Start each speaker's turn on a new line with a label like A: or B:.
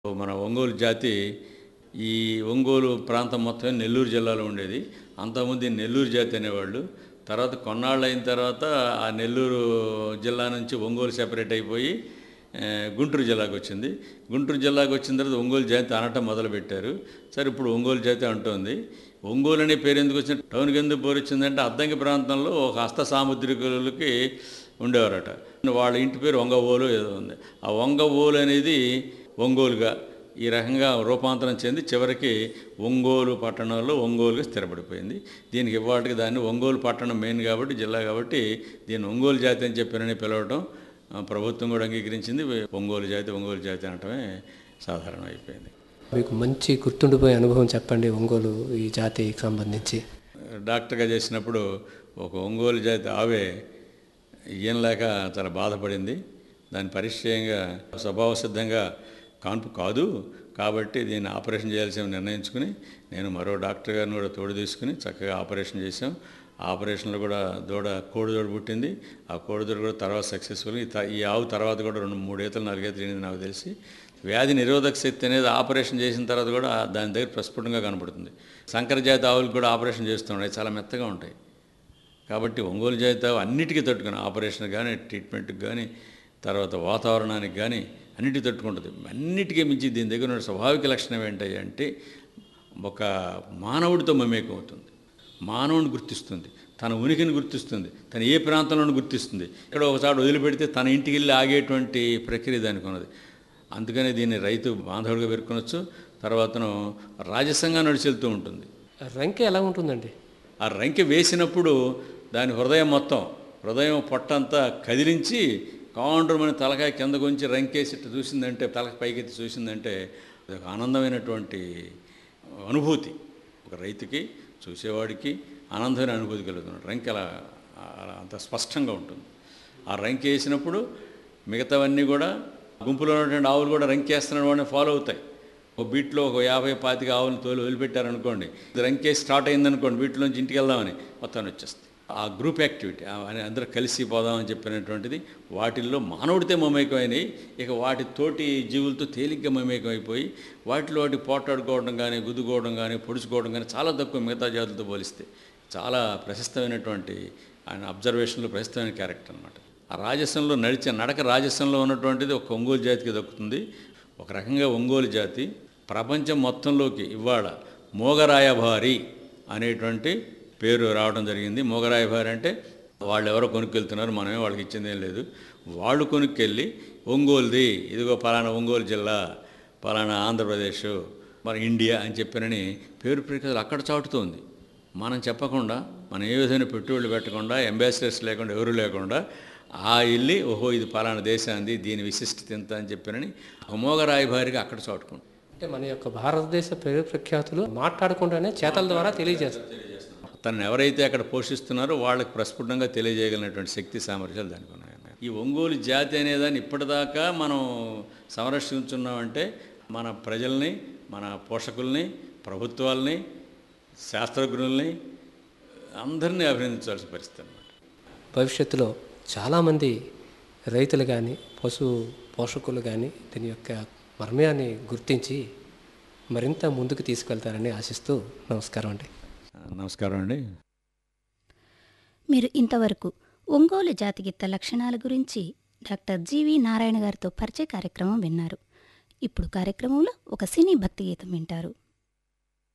A: మన ఒంగోలు జాతి ఈ ఒంగోలు ప్రాంతం మొత్తం నెల్లూరు జిల్లాలో ఉండేది అంతకుముందు ఈ నెల్లూరు జాతి అనేవాళ్ళు తర్వాత కొన్నాళ్ళు అయిన తర్వాత ఆ నెల్లూరు జిల్లా నుంచి ఒంగోలు సెపరేట్ అయిపోయి ఆ, గుంటూరు జిల్లాకు వచ్చింది గుంటూరు జిల్లాకు వచ్చిన తర్వాత ఒంగోలు జాతి అనటం మొదలుపెట్టారు సరే ఇప్పుడు ఒంగోలు జాతి అంటోంది ఒంగోలు అనే పేరు ఎందుకు వచ్చింది టౌన్కి ఎందుకు పేరు వచ్చిందంటే అద్దంకి ప్రాంతంలో ఒక హస్త సాముద్రికులకి ఉండేవారట వాళ్ళ ఇంటి పేరు వంగవోలు ఏదో ఉంది ఆ వంగవోలు అనేది ఒంగోలుగా ఈ రకంగా రూపాంతరం చెంది చివరికి ఒంగోలు పట్టణంలో ఒంగోలుగా స్థిరపడిపోయింది దీనికి ఇవాటికి దాన్ని ఒంగోలు పట్టణం మెయిన్ కాబట్టి జిల్లా కాబట్టి దీన్ని ఒంగోలు జాతి అని చెప్పారని పిలవటం ఆ, ప్రభుత్వం కూడా అంగీకరించింది ఒంగోలు జాతి ఒంగోలు జాతి అనటమే సాధారణం అయిపోయింది
B: మీకు మంచి గుర్తుండిపోయే అనుభవం చెప్పండి ఒంగోలు ఈ జాతికి సంబంధించి
A: డాక్టర్గా చేసినప్పుడు ఒక ఒంగోలు జాతి ఆవే ఈయనలేక చాలా బాధపడింది దాని పరిచయంగా స్వభావ సిద్ధంగా కాన్పు కాదు కాబట్టి దీన్ని ఆపరేషన్ చేయాల్సి నిర్ణయించుకుని నేను మరో డాక్టర్ గారిని కూడా తోడు తీసుకుని చక్కగా ఆపరేషన్ చేసాం ఆ ఆపరేషన్లో కూడా దూడ కోడిదూడ పుట్టింది ఆ కోడిదూడ కూడా తర్వాత సక్సెస్ఫుల్ ఈ ఆవు తర్వాత కూడా రెండు మూడు ఈతలు నాలుగు ఈతలు తినేది నాకు తెలిసి వ్యాధి నిరోధక శక్తి అనేది ఆపరేషన్ చేసిన తర్వాత కూడా దాని దగ్గర ప్రస్ఫుటంగా కనపడుతుంది సంకర జాతి ఆవులకు కూడా ఆపరేషన్ చేస్తున్నాయి చాలా మెత్తగా ఉంటాయి కాబట్టి ఒంగోలు జాతి ఆవు అన్నిటికీ తట్టుకుని ఆపరేషన్ కానీ ట్రీట్మెంట్కి కానీ తర్వాత వాతావరణానికి కానీ అన్నిటికీ తట్టుకుంటుంది అన్నిటికీ మించి దీని దగ్గర ఉన్న స్వాభావిక లక్షణం ఏంటి అంటే ఒక మానవుడితో మమేకం అవుతుంది మానవుని గుర్తిస్తుంది తన ఉనికిని గుర్తిస్తుంది తను ఏ ప్రాంతంలోనూ గుర్తిస్తుంది ఇక్కడ ఒకసారి వదిలిపెడితే తన ఇంటికి వెళ్ళి ఆగేటువంటి ప్రక్రియ దానికి ఉన్నది అందుకని దీన్ని రైతు బాంధవుడిగా పేర్కొనొచ్చు తర్వాతను రాజసంగా నడిచెళ్తూ ఉంటుంది
B: రంకె ఎలా ఉంటుందండి
A: ఆ రంకె వేసినప్పుడు దాని హృదయం మొత్తం హృదయం పొట్టంతా కదిలించి కాండ్రమని తలకాయ కింద కొంచి రంకేసి ఇట్ట చూసిందంటే తలకి పైకెత్తి చూసిందంటే అది ఒక ఆనందమైనటువంటి అనుభూతి ఒక రైతుకి చూసేవాడికి ఆనందమైన అనుభూతి కలుగుతుంది రంకె అలా అలా అంత స్పష్టంగా ఉంటుంది ఆ రంకె వేసినప్పుడు మిగతావన్నీ కూడా గుంపులో ఉన్నటువంటి ఆవులు కూడా రంకేస్తున్న వాడిని ఫాలో అవుతాయి ఒక బీట్లో ఒక యాభై పాతిక ఆవులు తోలు వదిలిపెట్టారనుకోండి ఇది రంకే స్టార్ట్ అయిందనుకోండి బీట్లోంచి ఇంటికి వెళ్దామని మొత్తాన్ని వచ్చేస్తాయి ఆ గ్రూప్ యాక్టివిటీ ఆ- అని అందరూ కలిసి పోదామని చెప్పినటువంటిది వాటిల్లో మానవుడితే మమేకమైనవి ఇక వాటి తోటి జీవులతో తేలిగ్గా మమేకం అయిపోయి వాటిలో వాటి పోటాడుకోవడం కానీ గుద్దుకోవడం కానీ పొడుచుకోవడం కానీ చాలా తక్కువ మిగతా జాతులతో పోలిస్తే చాలా ప్రశస్తమైనటువంటి ఆయన అబ్జర్వేషన్లో ప్రశస్తమైన క్యారెక్టర్ అనమాట ఆ రాజస్థాన్లో నడిచే నడక రాజస్థాన్లో ఉన్నటువంటిది ఒక ఒంగోలు జాతికి దక్కుతుంది ఒక రకంగా ఒంగోలు జాతి ప్రపంచం మొత్తంలోకి ఇవాళ మోగరాయభారి అనేటువంటి పేరు రావడం జరిగింది మోగరాయభారి అంటే వాళ్ళు ఎవరో కొనుక్కెళ్తున్నారు మనమే వాళ్ళకి ఇచ్చిందేం లేదు వాళ్ళు కొనుక్కెళ్ళి ఒంగోలుది ఇదిగో పలానా ఒంగోలు జిల్లా పలానా ఆంధ్రప్రదేశ్ మన ఇండియా అని చెప్పినని పేరు ప్రఖ్యాతులు అక్కడ చాటుతోంది మనం చెప్పకుండా మనం ఏ విధమైన పెట్టుబడులు పెట్టకుండా అంబాసిడర్స్ లేకుండా ఎవరు లేకుండా ఆ వెళ్ళి ఓహో ఇది పలానా దేశాంది దీని విశిష్టత ఎంత అని చెప్పినని అమోఘ రాయభారిగా అక్కడ చాటుకుంటాం
B: అంటే మన యొక్క భారతదేశ పేరు ప్రఖ్యాతులు మాట్లాడకుండానే చేతల ద్వారా తెలియజేస్తారు
A: తనను ఎవరైతే అక్కడ పోషిస్తున్నారో వాళ్ళకి ప్రస్ఫుటంగా తెలియజేయగలిగినటువంటి శక్తి సామర్థ్యాలు దానికి ఉన్నాయి ఈ ఒంగోలు జాతి అనేదాన్ని ఇప్పటిదాకా మనం సంరక్షించున్నామంటే మన ప్రజల్ని మన పోషకుల్ని ప్రభుత్వాల్ని శాస్త్రజ్ఞుల్ని అందరినీ అభినందించాల్సిన పరిస్థితి అన్నమాట
B: భవిష్యత్తులో చాలామంది రైతులు కానీ పశు పోషకులు కానీ దీని యొక్క మర్మ్యాన్ని గుర్తించి మరింత ముందుకు తీసుకెళ్తారని ఆశిస్తూ నమస్కారం అండి
A: నమస్కారం అండి
C: మీరు ఇంతవరకు ఒంగోలు జాతి గిత్త లక్షణాల గురించి డాక్టర్ జీవి నారాయణ గారితో పరిచయ కార్యక్రమం విన్నారు ఇప్పుడు కార్యక్రమంలో ఒక సినీ భక్తి గీతం వింటారు